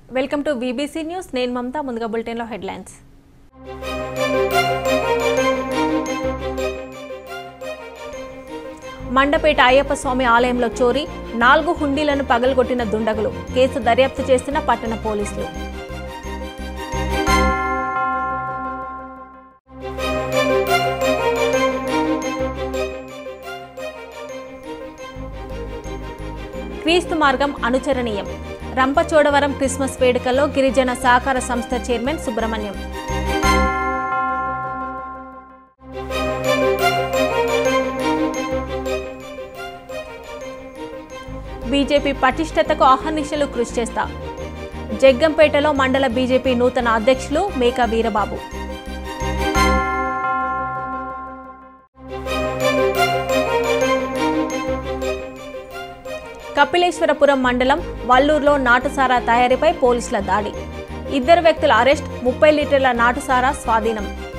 welcome to BBC news నేను మమతా ముందుగా బులెటిన్లో హెడ్లైన్స్ మండపేట అయ్యప్ప స్వామి ఆలయంలో చోరీ నాలుగు హుండీలను పగలగొట్టిన దుండగులు కేసు దర్యాప్తు చేస్తున్న పట్టణ పోలీసులు క్రీస్తు మార్గం అనుచరణీయం రంపచోడవరం క్రిస్మస్ వేడుకల్లో గిరిజన సహకార సంస్థ చైర్మన్ సుబ్రహ్మణ్యం బీజేపీ పటిష్టతకు అహర్నిశలు కృషి చేస్తా జగ్గంపేటలో మండల బీజేపీ నూతన అధ్యక్షులు మేకా వీరబాబు కపిలేశ్వరపురం మండలం వల్లూరులో నాటుసారా తయారీపై పోలీసుల దాడి ఇద్దరు వ్యక్తుల అరెస్ట్ ముప్పై లీటర్ల నాటుసారా స్వాధీనం